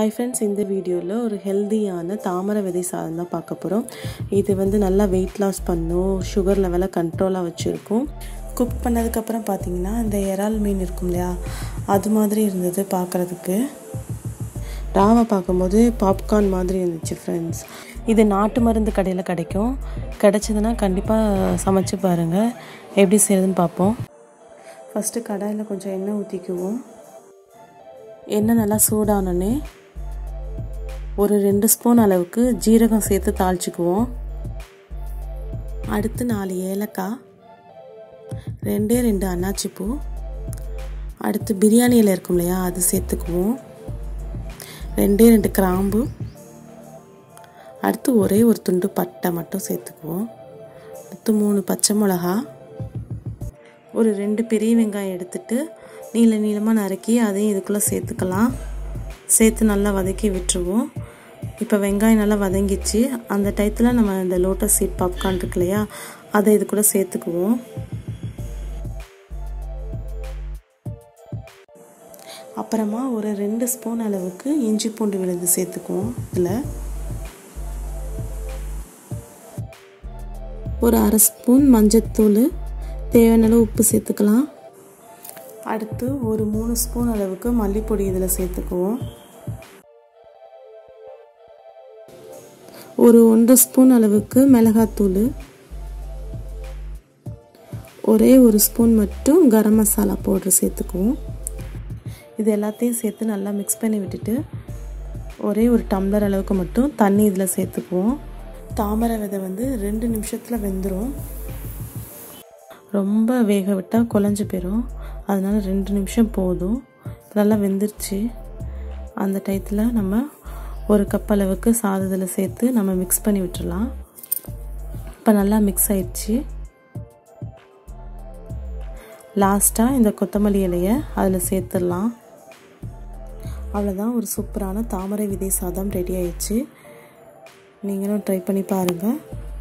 hi friends இந்த வீடியோவில் ஒரு ஹெல்தியான தாமரை விதை சாதம் தான் பார்க்க போகிறோம் இது வந்து நல்லா வெயிட் லாஸ் பண்ணும் சுகர் லெவலை கண்ட்ரோலாக வச்சுருக்கும் குக் பண்ணதுக்கப்புறம் பார்த்தீங்கன்னா இந்த இறால் மீன் இருக்கும் இல்லையா அது மாதிரி இருந்தது பார்க்குறதுக்கு ராவை பார்க்கும்போது பாப்கார்ன் மாதிரி இருந்துச்சு ஃப்ரெண்ட்ஸ் இது நாட்டு மருந்து கடையில் கிடைக்கும் கிடைச்சதுன்னா கண்டிப்பாக சமைச்சு பாருங்கள் எப்படி செய்யுதுன்னு பார்ப்போம் ஃபஸ்ட்டு கடாயில் கொஞ்சம் எண்ணெய் ஊற்றிக்குவோம் எண்ணெய் நல்லா சூடானோடனே ஒரு ரெண்டு ஸ்பூன் அளவுக்கு ஜீரகம் சேர்த்து தாளிச்சுக்குவோம் அடுத்து நாலு ஏலக்காய் ரெண்டே ரெண்டு அன்னாச்சி பூ அடுத்து பிரியாணியில் இருக்கும் இல்லையா அது சேர்த்துக்குவோம் ரெண்டே ரெண்டு கிராம்பு அடுத்து ஒரே ஒரு துண்டு பட்டை மட்டும் சேர்த்துக்குவோம் அடுத்து மூணு பச்சை மிளகா ஒரு ரெண்டு பெரிய வெங்காயம் எடுத்துட்டு நீள நீளமாக நறுக்கி அதையும் இதுக்குள்ளே சேர்த்துக்கலாம் சேர்த்து நல்லா வதக்கி விட்டுருவோம் இப்போ வெங்காயம் நல்லா வதங்கிச்சு அந்த டயத்தில் நம்ம இந்த லோட்டஸ் சீட் பாப்கார்ன் இருக்கு இல்லையா அதை இது கூட சேர்த்துக்குவோம் அப்புறமா ஒரு ரெண்டு ஸ்பூன் அளவுக்கு இஞ்சி பூண்டு விழுது சேர்த்துக்குவோம் இதில் ஒரு அரை ஸ்பூன் மஞ்சத்தூள் தேவையான அளவு உப்பு சேர்த்துக்கலாம் அடுத்து ஒரு மூணு ஸ்பூன் அளவுக்கு மல்லிப்பொடி இதில் சேர்த்துக்குவோம் ஒரு ஒன்றரை ஸ்பூன் அளவுக்கு மிளகாத்தூள் ஒரே ஒரு ஸ்பூன் மட்டும் கரம் மசாலா பவுட்ரு சேர்த்துக்குவோம் இது எல்லாத்தையும் சேர்த்து நல்லா மிக்ஸ் பண்ணி விட்டுட்டு ஒரே ஒரு டம்ளர் அளவுக்கு மட்டும் தண்ணி இதில் சேர்த்துக்குவோம் தாமரை விதை வந்து ரெண்டு நிமிஷத்தில் வெந்துடும் ரொம்ப வேக விட்டால் குழஞ்சி போயிடும் அதனால் ரெண்டு நிமிஷம் போதும் நல்லா வெந்துருச்சு அந்த டயத்தில் நம்ம ஒரு கப் அளவுக்கு சாதத்தில் சேர்த்து நம்ம மிக்ஸ் பண்ணி விட்டுடலாம் இப்போ நல்லா மிக்ஸ் ஆயிடுச்சு லாஸ்ட்டாக இந்த கொத்தமல்லி இலையை அதில் சேர்த்துடலாம் அவ்வளோதான் ஒரு சூப்பரான தாமரை விதை சாதம் ரெடி ஆயிடுச்சு நீங்களும் ட்ரை பண்ணி பாருங்கள்